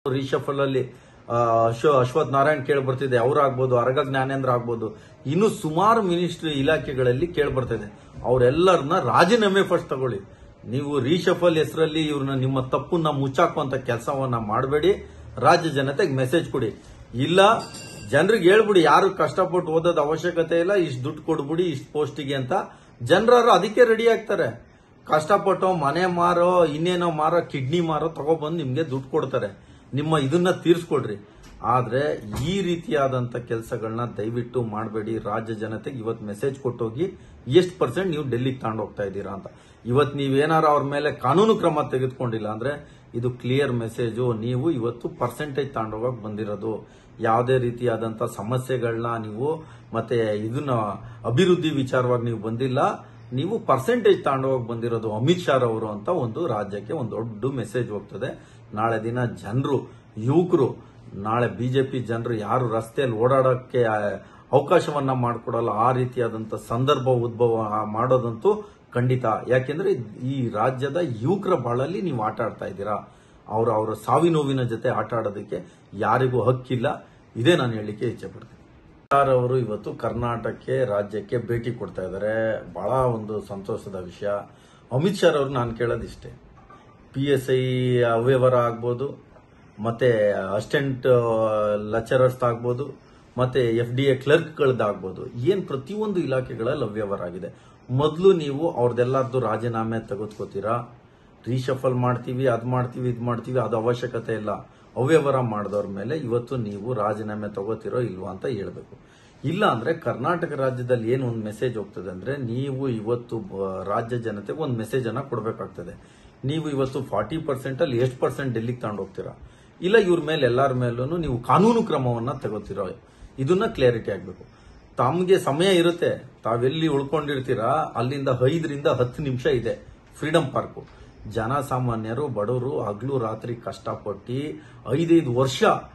reshuffle ಅಲ್ಲಿ ಆ, ಅಶ್ವ ಅಶ್ವಥ್ ನಾರಾಯಣ್ ಕೇಳಿ ಬರ್ತಿದೆ ಅವ್ರಾಗ್ಬೋದು ಅರಗ ಜ್ಞಾನೇಂದ್ರ ಆಗ್ಬೋದು ಇನ್ನು ಸುಮಾರು ಮಿನಿಸ್ಟ್ರಿ ಇಲಾಖೆಗಳಲ್ಲಿ ಕೇಳಿ ಬರ್ತಿದೆ ಅವರೆಲ್ಲರನ್ನ ರಾಜೀನಾಮೆ ಫಸ್ಟ್ ತಗೊಳ್ಳಿ ನೀವು ರೀಶಫಲ್ ಹೆಸರಲ್ಲಿ ಇವ್ರನ್ನ ನಿಮ್ಮ ತಪ್ಪನ್ನ ಮುಚ್ಚಾಕುವಂತ ಕೆಲಸವನ್ನ ಮಾಡಬೇಡಿ ರಾಜ್ಯ ಜನತೆಗೆ ಮೆಸೇಜ್ ಕೊಡಿ ಇಲ್ಲ ಜನರಿಗೆ ಹೇಳ್ಬಿಡಿ ಯಾರು ಕಷ್ಟಪಟ್ಟು ಓದೋದ್ ಅವಶ್ಯಕತೆ ಇಲ್ಲ ಇಷ್ಟು ದುಡ್ಡು ಕೊಡ್ಬಿಡಿ ಇಷ್ಟು ಪೋಸ್ಟಿಗೆ ಅಂತ ಜನರು ಅದಕ್ಕೆ ರೆಡಿ ಆಗ್ತಾರೆ ಕಷ್ಟಪಟ್ಟು ಮನೆ ಮಾರೋ ಇನ್ನೇನೋ ಮಾರೋ ಕಿಡ್ನಿ ಮಾರೋ ತಗೊಬಂದು ನಿಮ್ಗೆ ದುಡ್ಡು ಕೊಡ್ತಾರೆ ನಿಮ್ಮ ಇದನ್ನ ತೀರ್ಸ್ಕೊಡ್ರಿ ಆದ್ರೆ ಈ ರೀತಿಯಾದಂತ ಕೆಲಸಗಳನ್ನ ದಯವಿಟ್ಟು ಮಾಡಬೇಡಿ ರಾಜ್ಯ ಜನತೆಗೆ ಇವತ್ತು ಮೆಸೇಜ್ ಕೊಟ್ಟೋಗಿ ಎಷ್ಟು ಪರ್ಸೆಂಟ್ ನೀವು ಡೆಲ್ಲಿಗೆ ತಗೊಂಡು ಹೋಗ್ತಾ ಇದ್ದೀರಾ ಅಂತ ಇವತ್ತು ನೀವೇನಾರು ಅವ್ರ ಮೇಲೆ ಕಾನೂನು ಕ್ರಮ ತೆಗೆದುಕೊಂಡಿಲ್ಲ ಅಂದ್ರೆ ಇದು ಕ್ಲಿಯರ್ ಮೆಸೇಜು ನೀವು ಇವತ್ತು ಪರ್ಸೆಂಟೇಜ್ ತಗೊಂಡೋಗಕ್ ಬಂದಿರೋದು ಯಾವುದೇ ರೀತಿಯಾದಂತ ಸಮಸ್ಯೆಗಳನ್ನ ನೀವು ಮತ್ತೆ ಇದನ್ನ ಅಭಿವೃದ್ಧಿ ವಿಚಾರವಾಗಿ ನೀವು ಬಂದಿಲ್ಲ ನೀವು ಪರ್ಸೆಂಟೇಜ್ ತಗೊಂಡೋಗಿ ಬಂದಿರೋದು ಅಮಿತ್ ಶಾ ಅವರು ಅಂತ ಒಂದು ರಾಜ್ಯಕ್ಕೆ ಒಂದು ದೊಡ್ಡ ಮೆಸೇಜ್ ಹೋಗ್ತದೆ ನಾಳೆ ದಿನ ಜನರು ಯುವಕರು ನಾಳೆ ಬಿಜೆಪಿ ಜನರು ಯಾರು ರಸ್ತೆಯಲ್ಲಿ ಓಡಾಡಕ್ಕೆ ಆ, ಅವಕಾಶವನ್ನ ಮಾಡಿಕೊಡಲ್ಲ ಆ ರೀತಿಯಾದಂತ ಸಂದರ್ಭ ಉದ್ಭವ ಮಾಡೋದಂತೂ ಖಂಡಿತ ಯಾಕೆಂದ್ರೆ ಈ ರಾಜ್ಯದ ಯುವಕರ ಬಾಳಲ್ಲಿ ನೀವು ಆಟ ಆಡ್ತಾ ಇದ್ದೀರಾ ಅವ್ರ ಅವರ ಸಾವಿನೋವಿನ ಜೊತೆ ಆಟ ಆಡೋದಕ್ಕೆ ಯಾರಿಗೂ ಹಕ್ಕಿಲ್ಲ ಇದೇ ನಾನು ಹೇಳಲಿಕ್ಕೆ ಇಚ್ಛೆ ಪಡ್ತೀನಿ ಸರ್ಕಾರ ಅವರು ಇವತ್ತು ಕರ್ನಾಟಕಕ್ಕೆ ರಾಜ್ಯಕ್ಕೆ ಭೇಟಿ ಕೊಡ್ತಾ ಇದ್ದಾರೆ ಬಹಳ ಒಂದು ಸಂತೋಷದ ವಿಷಯ ಅಮಿತ್ ಶಾ ಅವರು ನಾನು ಕೇಳೋದಿಷ್ಟೇ ಪಿ ಎಸ್ ಐ ಅವ್ಯವಹಾರ ಆಗ್ಬೋದು ಮತ್ತೆ ಅಸಿಸ್ಟೆಂಟ್ ಲೆಕ್ಚರರ್ಸ್ ಆಗ್ಬೋದು ಮತ್ತೆ ಎಫ್ ಡಿ ಎ ಕ್ಲರ್ಕ್ಗಳದ್ದಾಗ್ಬೋದು ಏನ್ ಪ್ರತಿಯೊಂದು ಇಲಾಖೆಗಳಲ್ಲಿ ಅವ್ಯವಹಾರ ಆಗಿದೆ ಮೊದಲು ನೀವು ಅವ್ರದ್ದೆಲ್ಲರದ್ದು ರಾಜೀನಾಮೆ ತೆಗೆದುಕೋತೀರಾ ರೀಶಫಲ್ ಮಾಡ್ತೀವಿ ಅದ್ ಮಾಡ್ತೀವಿ ಇದ್ ಮಾಡ್ತೀವಿ ಅದು ಅವಶ್ಯಕತೆ ಇಲ್ಲ ಅವ್ಯವಹಾರ ಮಾಡಿದವ್ರ ಮೇಲೆ ಇವತ್ತು ನೀವು ರಾಜೀನಾಮೆ ತಗೋತಿರೋ ಇಲ್ವಾ ಅಂತ ಹೇಳ್ಬೇಕು ಇಲ್ಲ ಅಂದ್ರೆ ಕರ್ನಾಟಕ ರಾಜ್ಯದಲ್ಲಿ ಏನು ಒಂದು ಮೆಸೇಜ್ ಹೋಗ್ತದೆ ಅಂದ್ರೆ ನೀವು ಇವತ್ತು ಬ- ರಾಜ್ಯ ಜನತೆಗೆ ಒಂದು ಮೆಸೇಜ್ ಅನ್ನ ಕೊಡಬೇಕಾಗ್ತದೆ ನೀವು ಇವತ್ತು ಫಾರ್ಟಿ ಪರ್ಸೆಂಟ್ ಅಲ್ಲಿ ಎಷ್ಟು ಪರ್ಸೆಂಟ್ ಡೆಲ್ಲಿಗೆ ತಗೊಂಡು ಹೋಗ್ತೀರಾ ಇಲ್ಲ ಇವ್ರ ಮೇಲೆ ಎಲ್ಲರ ಮೇಲೂ ನೀವು ಕಾನೂನು ಕ್ರಮವನ್ನ ತಗೋತಿರೋ ಇದನ್ನ ಕ್ಲಾರಿಟಿ ಆಗ್ಬೇಕು ತಮಗೆ ಸಮಯ ಇರುತ್ತೆ ತಾವೆಲ್ಲಿ ಉಳ್ಕೊಂಡಿರ್ತೀರಾ ಅಲ್ಲಿಂದ ಐದರಿಂದ ಹತ್ತು ನಿಮಿಷ ಇದೆ ಫ್ರೀಡಂ ಪಾರ್ಕು ಜನಸಾಮಾನ್ಯರು ಬಡವರು ಹಗಲು ರಾತ್ರಿ ಕಷ್ಟಪಟ್ಟು ಐದೈದು ವರ್ಷ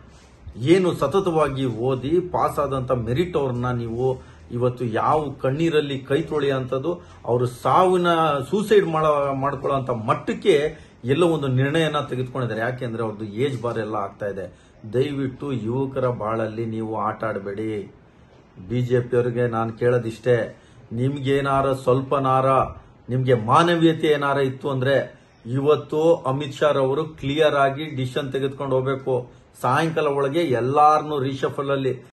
ಏನು ಸತತವಾಗಿ ಓದಿ ಪಾಸ್ ಆದಂತ ಮೆರಿಟ್ ಅವ್ರನ್ನ ನೀವು ಇವತ್ತು ಯಾವ ಕಣ್ಣೀರಲ್ಲಿ ಕೈ ತೊಳೆಯುವಂಥದ್ದು ಅವರು ಸಾವಿನ ಸೂಸೈಡ್ ಮಾಡೋ ಮಾಡ್ಕೊಳ್ಳೋ ಅಂತ ಮಟ್ಟಕ್ಕೆ ಎಲ್ಲೋ ಒಂದು ನಿರ್ಣಯನ ತೆಗೆದುಕೊಂಡಿದ್ದಾರೆ ಯಾಕೆಂದ್ರೆ ಅವ್ರದ್ದು ಏಜ್ ಬಾರ್ ಎಲ್ಲ ಆಗ್ತಾ ಇದೆ ದಯವಿಟ್ಟು ಯುವಕರ ಬಾಳಲ್ಲಿ ನೀವು ಆಟ ಆಡಬೇಡಿ ಬಿಜೆಪಿಯವರಿಗೆ ನಾನು ಕೇಳೋದಿಷ್ಟೇ ನಿಮ್ಗೇನಾರ ಸ್ವಲ್ಪನಾರ ನಿಮ್ಗೆ ಮಾನವೀಯತೆ ಏನಾರ ಇತ್ತು ಅಂದ್ರೆ ಇವತ್ತು ಅಮಿತ್ ಶಾ ಅವರು ಕ್ಲಿಯರ್ ಆಗಿ ಡಿಸಿಷನ್ ತೆಗೆದುಕೊಂಡು ಹೋಗ್ಬೇಕು ಸಾಯಂಕಾಲ ಒಳಗೆ ಎಲ್ಲಾರನ್ನು ರೀಶಫಲ್ ಅಲ್ಲಿ